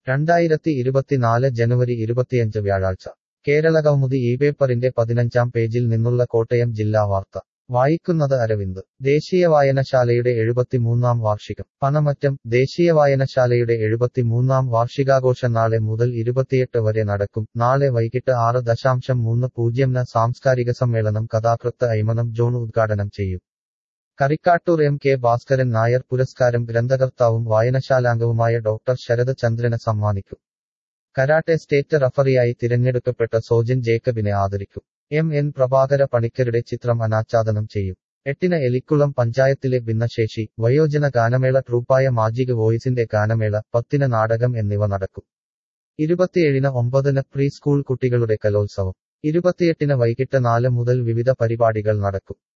രണ്ടായിരത്തി ഇരുപത്തിനാല് ജനുവരി ഇരുപത്തിയഞ്ച് വ്യാഴാഴ്ച കേരളകൗമുദി ഈ പേപ്പറിന്റെ പതിനഞ്ചാം പേജിൽ നിന്നുള്ള കോട്ടയം ജില്ലാ വാർത്ത വായിക്കുന്നത് അരവിന്ദ് ദേശീയ വായനശാലയുടെ എഴുപത്തിമൂന്നാം വാർഷികം പനമറ്റം ദേശീയ വായനശാലയുടെ എഴുപത്തിമൂന്നാം വാർഷികാഘോഷം നാളെ മുതൽ ഇരുപത്തിയെട്ട് വരെ നടക്കും നാളെ വൈകിട്ട് ആറ് ദശാംശം മൂന്ന് പൂജ്യംന് സാംസ്കാരിക സമ്മേളനം കഥാകൃത്ത് ഐമനം ജോൺ ഉദ്ഘാടനം ചെയ്യും കറിക്കാട്ടൂർ എം കെ ഭാസ്കരൻ നായർ പുരസ്കാരം ഗ്രന്ഥകർത്താവും വായനശാലാംഗവുമായ ഡോക്ടർ ശരത് ചന്ദ്രന് സമ്മാനിക്കും കരാട്ടെ സ്റ്റേറ്റ് റഫറിയായി തിരഞ്ഞെടുക്കപ്പെട്ട സോജൻ ജേക്കബിനെ ആദരിക്കും എം എൻ പ്രഭാകര പണിക്കരുടെ ചിത്രം അനാച്ഛാദനം ചെയ്യും എട്ടിന് എലിക്കുളം പഞ്ചായത്തിലെ ഭിന്നശേഷി വയോജന ഗാനമേള ട്രൂപ്പായ മാജിക് വോയിസിന്റെ ഗാനമേള പത്തിന് നാടകം എന്നിവ നടക്കും ഇരുപത്തിയേഴിന് ഒമ്പതിന് പ്രീ സ്കൂൾ കുട്ടികളുടെ കലോത്സവം ഇരുപത്തിയെട്ടിന് വൈകിട്ട് നാല് മുതൽ വിവിധ പരിപാടികൾ നടക്കും